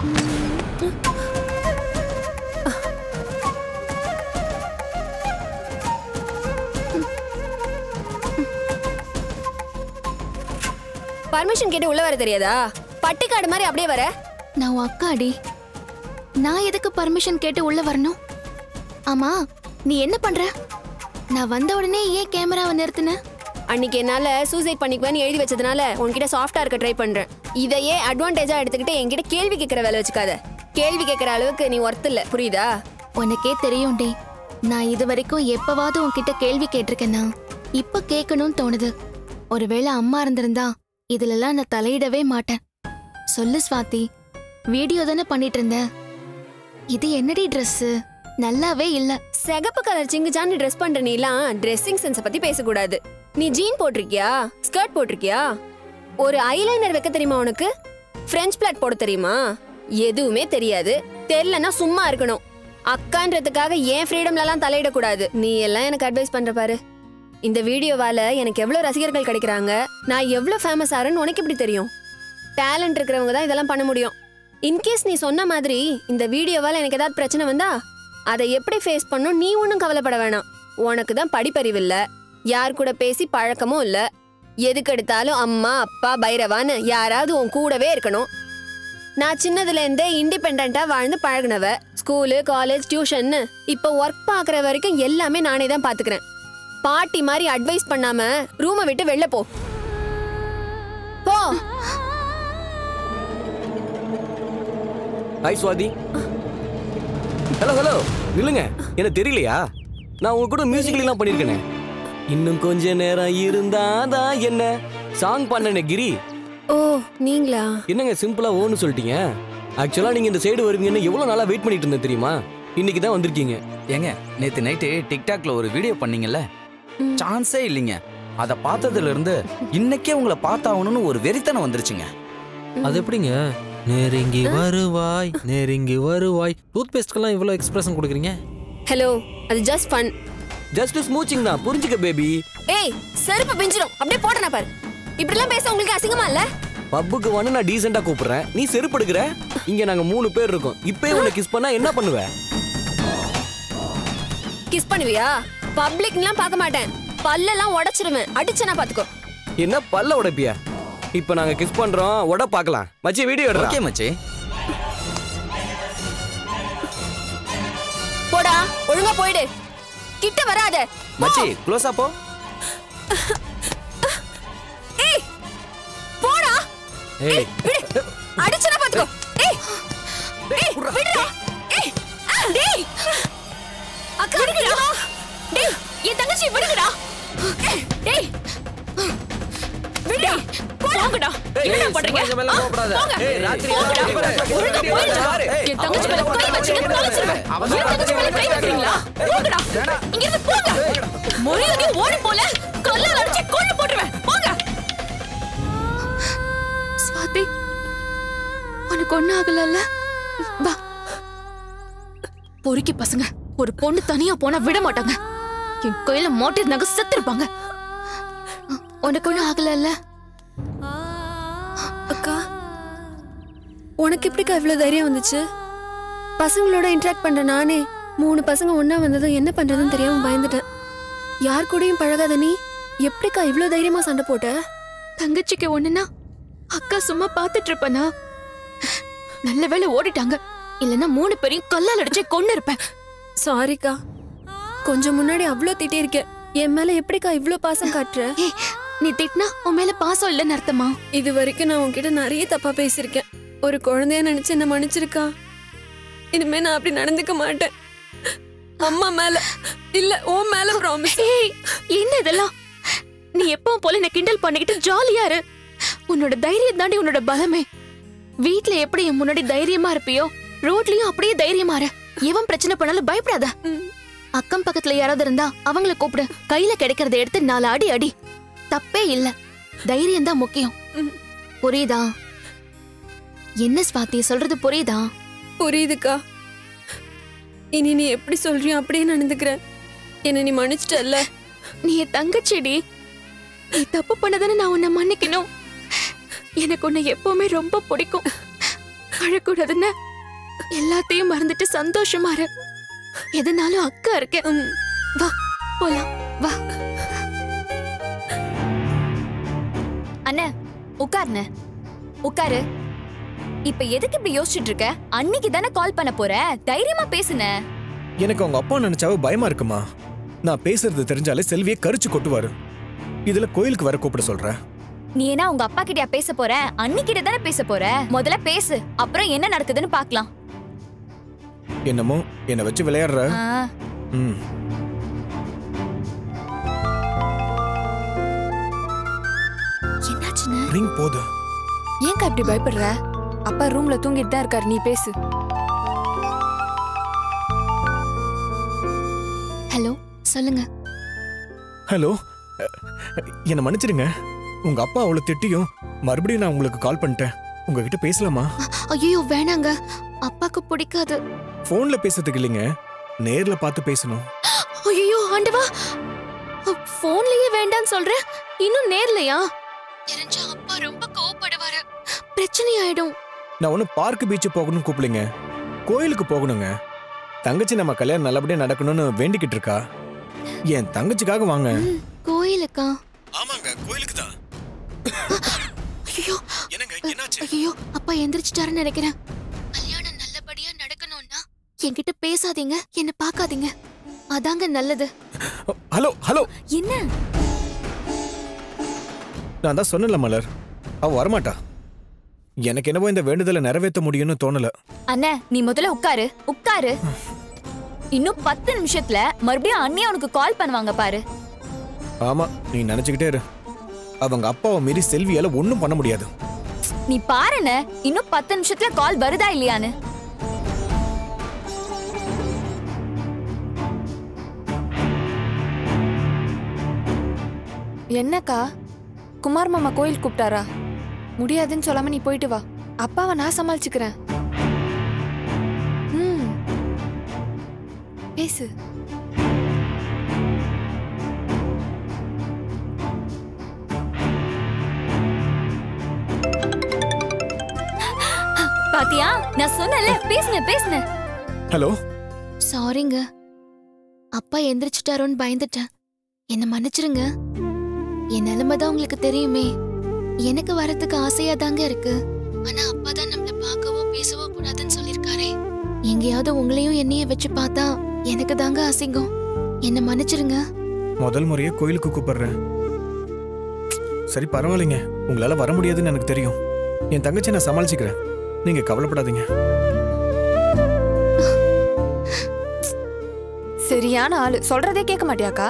Permission கேட்டு உள்ள வர தெரியாதா பட்டிக்காடு மாதிரி அப்படியே வர நான் உன் அக்காடி நான் எதுக்கு பர்மிஷன் கேட்டு உள்ள வரணும் ஆமா நீ என்ன பண்ற நான் வந்த உடனே ஏன் கேமராவை நிறுத்தின அன்னைக்கு என்னால சூசைட் பண்ணிக்குவேன்னு எழுதி வச்சதுனால உன்கிட்ட சாஃப்டா இருக்க ட்ரை பண்றேன் இதையே அட்வான்டேஜா எடுத்துக்கிட்டு என்கிட்ட கேள்வி கேட்கற வேலை வச்சுக்காத கேள்வி கேட்கற அளவுக்கு நீ ஒர்த் இல்ல புரியுதா உனக்கே தெரியும் டே நான் இது வரைக்கும் எப்பவாவது உன்கிட்ட கேள்வி கேட்டிருக்கேனா இப்ப கேட்கணும்னு தோணுது ஒருவேளை அம்மா இருந்திருந்தா இதுலலாம் நான் தலையிடவே மாட்டேன் சொல்லு ஸ்வாதி வீடியோ தானே பண்ணிட்டு இருந்த இது என்னடி Dress நல்லாவே இல்ல சிகப்பு கலர் சிங்குச்சான்னு ட்ரெஸ் பண்ற நீலாம் ட்ரெஸ்ஸிங் சென்ஸை பத்தி பேசக்கூடாது நீ ஜீன் போட்டிருக்கியா ஸ்கர்ட் போட்டிருக்கியா ஒரு ஐலைனர் வைக்க தெரியுமா உனக்கு ஃப்ரெஞ்ச் பிளாட் போட தெரியுமா எதுவுமே தெரியாது தெரியலன்னா சும்மா இருக்கணும் அக்கான்றதுக்காக ஏன் ஃப்ரீடம்லலாம் தலையிடக்கூடாது நீ எல்லாம் எனக்கு அட்வைஸ் பண்ற பாரு இந்த வீடியோவால எனக்கு எவ்வளவு ரசிகர்கள் கிடைக்கிறாங்க நான் எவ்வளவு ஃபேமஸ் ஆறேன்னு உனக்கு எப்படி தெரியும் டேலண்ட் இருக்கிறவங்க தான் இதெல்லாம் பண்ண முடியும் இன்கேஸ் நீ சொன்ன மாதிரி இந்த வீடியோவால எனக்கு ஏதாவது பிரச்சனை வந்தா அதை எப்படி ஃபேஸ் பண்ணும் நீ ஒன்றும் கவலைப்பட வேணாம் உனக்கு தான் படிப்பறிவு இல்ல யார் கூட பேசி பழக்கமும் இல்ல எதுக்கு எடுத்தாலும் அம்மா அப்பா பைரவான்னு யாராவது உன் கூடவே இருக்கணும் நான் சின்னதுல இருந்தே இண்டிபெண்டா வாழ்ந்து பழகுனவ ஸ்கூலு காலேஜ் டியூஷன்னு இப்போ ஒர்க் பார்க்குற வரைக்கும் எல்லாமே நானே தான் பாத்துக்கிறேன் பாட்டி மாதிரி அட்வைஸ் பண்ணாம ரூமை விட்டு வெளில போ போ ஹாய் சுவாதி ஹலோ ஹலோ நில்லுங்க எனக்கு தெரியலையா நான் உங்க கூட மியூசிக்கல்லாம் பண்ணியிருக்கேனே இன்னும் கொஞ்ச நேரம் இருந்தாதான் என்ன சாங் பண்ணனே கிரி ஓ நீங்களா என்னங்க சிம்பிளா ஓன்னு சொல்லிட்டீங்க ஆக்சுவலா நீங்க இந்த சைடு வருவீங்கன்னு எவ்வளவு நாளா வெயிட் பண்ணிட்டு இருந்தேன் தெரியுமா இன்னைக்கு தான் வந்திருக்கீங்க ஏங்க நேத்து நைட்டு டிக்டாக்ல ஒரு வீடியோ பண்ணீங்கல்ல சான்ஸே இல்லைங்க அதை பார்த்ததுல இருந்து இன்னைக்கே உங்களை பார்த்தாகணும்னு ஒரு வெறித்தனம் வந்துருச்சுங்க அது எப்படிங்க நெருங்கி வருவாய் நெருங்கி வருவாய் டூத் பேஸ்ட்க்கெல்லாம் இவ்வளோ எக்ஸ்பிரஷன் கொடுக்குறீங்க ஹலோ அது ஜஸ்ட் ஃபன் ஜஸ்ட் ஸ்மூச்சிங் தான் புரிஞ்சுக்க பேபி ஏய் செருப்பு பிஞ்சிரும் அப்படியே போட்டனா பாரு இப்படிலாம் பேச உங்களுக்கு அசிங்கமா இல்ல பப்புக்கு வந்து நான் டீசெண்டா கூப்பிடுறேன் நீ செருப்பு எடுக்கிற இங்க நாங்க மூணு பேர் இருக்கோம் இப்பயே உன்னை கிஸ் பண்ணா என்ன பண்ணுவ கிஸ் பண்ணுவியா பப்ளிக்லாம் பார்க்க மாட்டேன் பல்லெல்லாம் உடைச்சிருவேன் அடிச்சனா பாத்துக்கோ என்ன பல்ல உடைப்பியா இப்ப நாங்க கிஸ் பண்றோம் உட பார்க்கலாம் மச்சி வீடியோ எடுறா ஓகே மச்சி போடா ஒழுங்கா போயிடு கிட்ட வராத மச்சி க்ளோஸ் போ ஏய் போடா ஏய் விடு அடிச்சனா பாத்துக்கோ ஏய் ஏய் விடுடா ஏய் ஆ, டேய் அக்கா விடுடா டேய் என் தங்கச்சி விடுடா ஏய், டேய் விடுடா போங்கடா என்னடா பண்றீங்க போங்க. ஒழுங்கா போயிடுடா. என் தங்கச்சி மேல கை வச்சீங்க, தொலைச்சிருவேன். என் தங்கச்சி மேல கை வைக்கிறீங்களா? போங்கடா. இங்க இருந்து போங்க. மரியாதையா ஓடி போல கல்லால அடிச்சு கொன்னு போட்டுருவேன் போங்க ஸ்வாதி உனக்கு ஒன்னும் ஆகலல்ல வா பொறுக்கி பசங்க ஒரு பொண்ணு தனியா போனா விட மாட்டாங்க என் கையில மாட்டிருந்தாங்க செத்துருப்பாங்க உனக்கு ஒன்னும் ஆகலல்ல அக்கா உனக்கு எப்படிக்கா இவ்வளவு தைரியம் வந்துச்சு பசங்களோட இன்டராக்ட் பண்ற நானே மூணு பசங்க ஒண்ணா வந்ததும் என்ன பண்றதுன்னு தெரியாம பயந்துட்டேன் யார் கூடயும் பழகாத நீ எப்படிக்கா இவ்வளவு தைரியமா சண்டை போட்ட தங்கச்சிக்கு ஒண்ணுனா அக்கா சும்மா பாத்துட்டு இருப்பனா நல்ல வேளை ஓடிட்டாங்க இல்லனா மூணு பேரையும் கல்லால் அடிச்சே கொன்னு இருப்பேன் சாரிக்கா கொஞ்சம் முன்னாடி அவ்வளோ திட்டியிருக்கேன் என் மேல எப்படிக்கா இவ்ளோ பாசம் காட்டுற ஏய், நீ திட்டினா உன் மேல பாசம் இல்லைன்னு அர்த்தமா இது வரைக்கும் நான் உன்கிட்ட நிறைய தப்பா பேசியிருக்கேன் ஒரு குழந்தைய நினைச்சு என்ன மன்னிச்சிருக்கா இனிமே நான் அப்படி நடந்துக்க மாட்டேன் அம்மா மேல இல்ல உன் மேல ப்ராமிஸ் ஏய் என்ன இதெல்லாம் நீ எப்பவும் போல என்ன கிண்டல் பண்ணிக்கிட்டு ஜாலியா இரு உன்னோட தைரியம் தாண்டி உன்னோட பலமே வீட்ல எப்படி என் முன்னாடி தைரியமா இருப்பியோ ரோட்லயும் அப்படியே தைரியமா இரு எவன் பிரச்சனை பண்ணாலும் பயப்படாத அக்கம் பக்கத்துல யாராவது இருந்தா அவங்கள கூப்பிடு கையில கிடைக்கிறத எடுத்து நாலு அடி அடி தப்பே இல்ல தைரியம் தான் முக்கியம் புரியுதா என்ன ஸ்வாதி சொல்றது புரியுதா புரியுதுக்கா இனி நீ எப்படி சொல்றியோ அப்படியே நடந்துக்கிற என்ன நீ மன்னிச்சிட்டல்ல நீ என் தங்கச்சிடி நீ தப்பு பண்ணதானே நான் உன்னை மன்னிக்கணும் எனக்கு உன்னை எப்பவுமே ரொம்ப பிடிக்கும் அழக்கூடாதுன்னு எல்லாத்தையும் மறந்துட்டு சந்தோஷமா இரு எதுனாலும் அக்கா இருக்கேன் ம், வா போலாம் வா அண்ணே உட்காருண்ணே உட்காரு இப்ப எதுக்கு இப்படி யோசிச்சுட்டு இருக்க அன்னைக்கு தானே கால் பண்ண போற தைரியமா பேசுன எனக்கு அவங்க அப்பா நினைச்சாவே பயமா இருக்குமா நான் பேசுறது தெரிஞ்சாலே செல்வியை கரிச்சு கொட்டுவாரு இதுல கோயிலுக்கு வர கூப்பிட சொல்றேன் நீ என்ன உங்க அப்பா கிட்டயா பேச போற அன்னிக்கிட்ட தானே பேச போற முதல்ல பேசு அப்புறம் என்ன நடக்குதுன்னு பாக்கலாம் என்னமோ என்னை வச்சு விளையாடுற ம் என்னாச்சுன்னு ரிங் போது ஏன்க்கா இப்படி பயப்படுற அப்பா ரூம்ல தூங்கிட்டு தான் இருக்காரு நீ பேசு ஹலோ சொல்லுங்க ஹலோ என்னை மன்னிச்சிடுங்க உங்க அப்பா அவளை திட்டியும் மறுபடியும் நான் உங்களுக்கு கால் பண்ணிட்டேன் உங்ககிட்ட பேசலாமா ஐயோ வேணாங்க அப்பாக்கு பிடிக்காது போன்ல பேசுறதுக்கு இல்லைங்க நேர்ல பார்த்து பேசணும் ஐயோ ஆண்டவா போன்லயே வேண்டான்னு சொல்றேன் இன்னும் நேர்லயா தெரிஞ்சா அப்பா ரொம்ப கோவப்படுவாரு பிரச்சனை ஆயிடும் நான் ஒன்றும் பார்க் பீச் போகணும்னு கூப்பிடுங்க கோயிலுக்கு போகணுங்க தங்கச்சி நம்ம கல்யாணம் நல்லபடியா நடக்கணும்னு வேண்டிக்கிட்டு இருக்கா என் தங்கச்சிக்காக வாங்க ம், கோயிலுக்கா ஆமாங்க கோயிலுக்கு தான் ஐயோ என்னங்க என்னாச்சு ஐயோ அப்பா எந்திரிச்சிட்டாருன்னு நினைக்கிறேன் கல்யாணம் நல்லபடியா நடக்கணும்னா என்கிட்ட பேசாதீங்க என்ன பார்க்காதீங்க அதாங்க நல்லது ஹலோ ஹலோ என்ன நான் தான் சொன்னல மலர் அவ வரமாட்டா எனக்கு என்னவோ இந்த வேண்டுதலை நிறைவேற்ற முடியும்னு தோணல அண்ணே நீ முதல்ல உட்காரு உட்காரு இன்னும் பத்து நிமிஷத்துல மறுபடியும் அண்ணி உனக்கு கால் பண்ணுவாங்க பாரு ஆமா நீ நினைச்சுக்கிட்டே இரு அவங்க அப்பாவை மீறி செல்வியால ஒன்றும் பண்ண முடியாது நீ பாருண்ணே இன்னும் பத்து நிமிஷத்துல கால் வருதா இல்லையான்னு என்னக்கா குமார் மாமா கோயில் கூப்பிட்டாரா முடியாதுன்னு சொல்லாம நீ போயிட்டு வா அப்பாவை நான் சமாளிச்சுக்கிறேன் ம் பேசு பாத்தியா நான் சொன்னல பேசுன பேசுன ஹலோ சாரிங்க அப்பா எந்திரிச்சிட்டாரோன்னு பயந்துட்டேன் என்ன மன்னிச்சிருங்க என் நிலைமை தான் உங்களுக்கு தெரியுமே எனக்கு வரதுக்கு ஆசையா தாங்க இருக்கு ஆனா அப்பா தான் நம்மள பார்க்கவோ பேசவோ கூடாதுன்னு சொல்லிருக்காரே எங்கேயாவது உங்களையும் என்னைய வச்சு பார்த்தா எனக்கு தாங்க அசிங்கம் என்ன மன்னிச்சிருங்க முதல் முறையே கோயிலுக்கு கூப்பிடுறேன் சரி பரவாயில்லைங்க உங்களால வர முடியாதுன்னு எனக்கு தெரியும் என் தங்கச்சி நான் சமாளிச்சுக்கிறேன் நீங்க கவலைப்படாதீங்க சரியான ஆளு சொல்றதே கேட்க மாட்டியாக்கா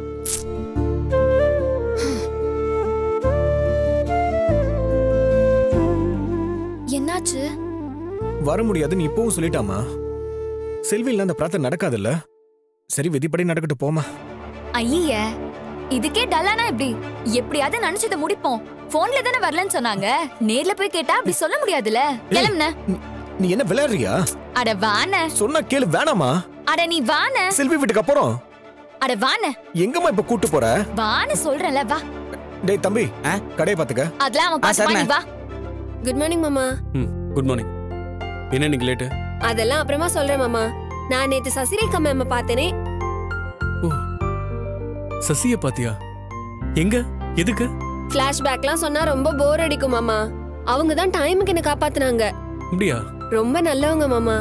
என்னாச்சு வர முடியாதுன்னு இப்பவும் சொல்லிட்டாமா செல்வியில் அந்த பிரார்த்தனை நடக்காதுல்ல சரி விதிப்படி நடக்கட்டும் போமா ஐய இதுக்கே டல்லானா எப்படி எப்படியாவது நினைச்சதை முடிப்போம் போன்ல தானே வரலன்னு சொன்னாங்க நேர்ல போய் கேட்டா அப்படி சொல்ல முடியாதுல கிளம்புன நீ- நீ என்ன விளையாடுறியா அட வான சொன்னா கேளு வேணாமா அட நீ வான செல்வி வீட்டுக்கு அப்புறம் அட வான எங்கம்மா இப்ப கூட்டு போற வான்னு சொல்றேன்ல வா டேய் தம்பி ஆ? கடையை பாத்துக்க அதெல்லாம் அவன் பாத்து சரிண்ணே. நீ வா குட் மார்னிங் மாமா ம் குட் மார்னிங் என்ன இன்னைக்கு லேட்டு அதெல்லாம் அப்புறமா சொல்றேன் மாமா நான் நேத்து சசிரேகா மேம பார்த்தேனே ஓ சசிய பாத்தியா எங்க எதுக்கு ஃபிளாஷ்பேக்லாம் சொன்னா ரொம்ப போர் அடிக்கும் மாமா அவங்க தான் டைமுக்கு என்ன காப்பாத்துனாங்க அப்படியா ரொம்ப நல்லவங்க மாமா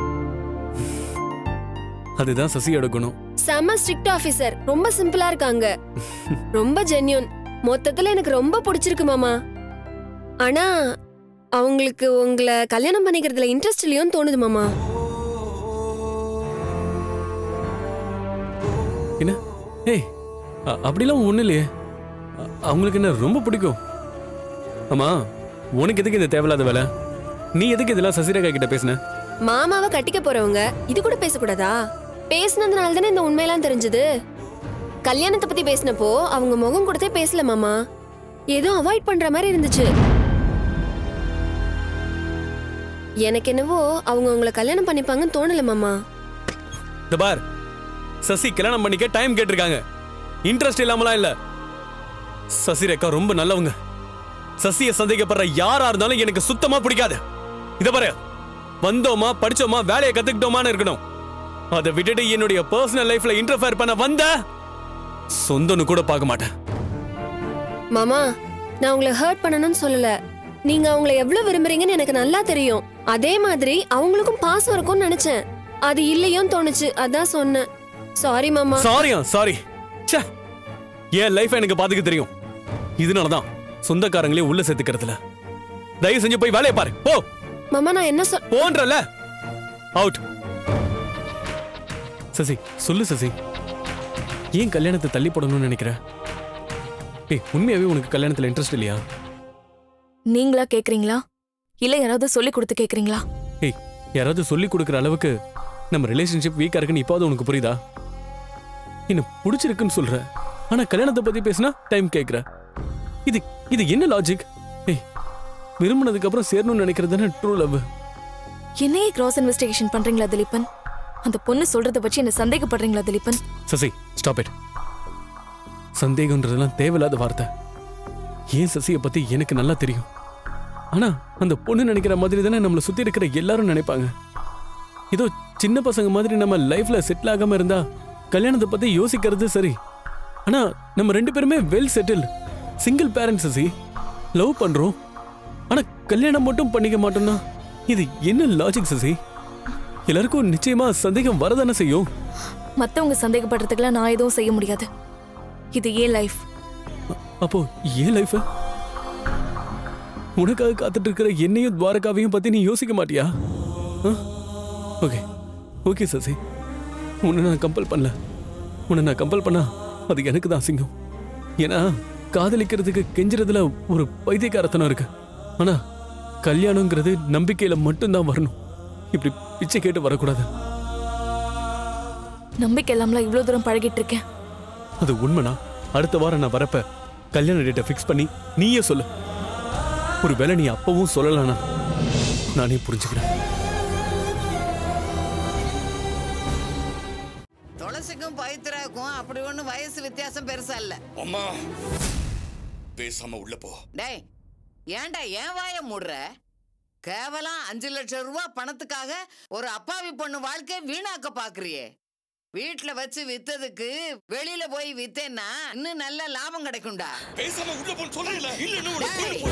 அதுதான் சசியோட குணம் செம்ம ஸ்ட்ரிக்ட் ஆபீசர் ரொம்ப சிம்பிளா இருக்காங்க ரொம்ப ஜென்யூன் மொத்தத்துல எனக்கு ரொம்ப பிடிச்சிருக்கு மாமா ஆனா அவங்களுக்கு உங்களை கல்யாணம் பண்ணிக்கிறதுல இன்ட்ரெஸ்ட் இல்லையோன்னு தோணுது மாமா என்ன ஏய் அ- அப்படிலாம் ஒண்ணும் இல்லையே அ- அவங்களுக்கு என்ன ரொம்ப பிடிக்கும் ஆமா உனக்கு எதுக்கு இந்த தேவையில்லாத வேலை நீ எதுக்கு இதெல்லாம் சசிரேகா கிட்ட பேசின மாமாவை கட்டிக்க போறவங்க இது கூட பேசக்கூடாதா பேசுனதுனால தானே இந்த உண்மையெல்லாம் தெரிஞ்சது கல்யாணத்தை பத்தி பேசினப்போ அவங்க முகம் கொடுத்தே பேசல மாமா ஏதோ அவாய்ட் பண்ற மாதிரி இருந்துச்சு எனக்கு என்னவோ அவங்க உங்களை கல்யாணம் பண்ணிப்பாங்கன்னு தோணல மாமா இந்த பார் சசி கல்யாணம் பண்ணிக்க டைம் கேட்டிருக்காங்க இன்ட்ரெஸ்ட் இல்லாமலாம் இல்ல சசிரேகா ரொம்ப நல்லவங்க சசியை சந்தேகப்படுற யாரா இருந்தாலும் எனக்கு சுத்தமா பிடிக்காது இத பாரு வந்தோமா படிச்சோமா வேலையை கத்துக்கிட்டோமான்னு இருக்கணும் அதை விட்டுட்டு என்னுடைய பர்சனல் லைஃப்ல இன்டர்ஃபியர் பண்ண வந்த சொந்தம்னு கூட பார்க்க மாட்டேன் மாமா நான் உங்களை ஹர்ட் பண்ணணும்னு சொல்லல நீங்க அவங்கள எவ்வளவு விரும்புறீங்கன்னு எனக்கு நல்லா தெரியும் அதே மாதிரி அவங்களுக்கும் பாசம் இருக்கும்னு நினைச்சேன் அது இல்லையோன்னு தோணுச்சு அதான் சொன்னேன் சாரி மாமா சாரியா சாரி ச்சே என் லைஃப் எனக்கு பாத்துக்க தெரியும் இதனால தான் சொந்தக்காரங்களே உள்ள சேர்த்துக்கிறதுல தயவு செஞ்சு போய் வேலையை பாரு போ மாமா நான் என்ன சொல் போன்றல அவுட் சசி சொல்லு சசி ஏன் கல்யாணத்தை தள்ளி போடணும்னு நினைக்கிற ஏய் உண்மையாவே உனக்கு கல்யாணத்துல இன்ட்ரெஸ்ட் இல்லையா நீங்களா கேக்குறீங்களா இல்ல யாராவது சொல்லி கொடுத்து கேக்குறீங்களா ஏய் யாராவது சொல்லி கொடுக்குற அளவுக்கு நம்ம ரிலேஷன்ஷிப் வீக்கா இருக்குன்னு இப்போது உனக்கு புரியுதா என்ன பிடிச்சிருக்குன்னு சொல்ற ஆனா கல்யாணத்தை பத்தி பேசினா டைம் கேக்குற இது இது என்ன லாஜிக் ஏய் விரும்பினதுக்கு அப்புறம் சேரணும்னு நினைக்கிறது தானே ட்ரூ லவ் என்னையே கிராஸ் இன்வெஸ்டிகேஷன் பண்றீங்களா திலீபன் அந்த பொண்ணு சொல்றத வச்சு என்ன சந்தேகப்படுறீங்களா திலீபன் சசி ஸ்டாப் இட் சந்தேகம்ன்றதெல்லாம் தேவையில்லாத வார்த்தை ஏன் சசியை பத்தி எனக்கு நல்லா தெரியும் ஆனா அந்த பொண்ணு நினைக்கிற மாதிரி தானே நம்மளை சுத்தி இருக்கிற எல்லாரும் நினைப்பாங்க ஏதோ சின்ன பசங்க மாதிரி நம்ம லைஃப்ல செட்டில் ஆகாம இருந்தா கல்யாணத்தை பத்தி யோசிக்கிறது சரி ஆனா நம்ம ரெண்டு பேருமே well settle single parents Sasi love பண்றோம் ஆனா கல்யாணம் மட்டும் பண்ணிக்க மாட்டோம்னா இது என்ன லாஜிக் சசி எல்லாருக்கும் நிச்சயமா சந்தேகம் வரதானே செய்யும் மத்தவங்க சந்தேகப்படுறதுக்குலாம் நான் எதுவும் செய்ய முடியாது இது ஏன் லைஃப் அப்போ ஏன் லைஃப் உனக்காக காத்துட்டு இருக்கிற என்னையும் துவாரகாவையும் பத்தி நீ யோசிக்க மாட்டியா ஓகே ஓகே சசி உன்னை நான் கம்பல் பண்ணல உன்னை நான் கம்பல் பண்ணா அது எனக்கு தான் அசிங்கம் ஏன்னா காதலிக்கிறதுக்கு கெஞ்சுறதுல ஒரு பைத்தியக்காரத்தனம் இருக்கு ஆனா கல்யாணங்கிறது நம்பிக்கையில மட்டும்தான் வரணும் இப்படி பிச்சை கேட்டு வரக்கூடாது நம்பிக்கை இல்லாமலாம் இவ்வளவு தூரம் பழகிட்டு இருக்கேன் அது உண்மைனா அடுத்த வாரம் நான் வரப்ப கல்யாண டேட்டை ஃபிக்ஸ் பண்ணி நீயே சொல்லு ஒரு வேளை நீ அப்பவும் சொல்லலானா நானே புரிஞ்சுக்கிறேன் துளசிக்கும் பவித்ராவுக்கும் அப்படி ஒன்றும் வயசு வித்தியாசம் பெருசா இல்ல அம்மா பேசாம உள்ள போ டேய் ஏன்டா ஏன் வாய மூடுற கேவலம் அஞ்சு லட்சம் ரூபாய் பணத்துக்காக ஒரு அப்பாவி பொண்ணு வாழ்க்கை வீணாக்க பாக்குறியே வீட்ல வச்சு வித்ததுக்கு வெளியில போய் வித்தேன்னா இன்னும் நல்ல லாபம் கிடைக்கும்டா பேசாம உள்ள போன்னு சொல்றேன்ல இல்லன்னு உனக்கு டேய்,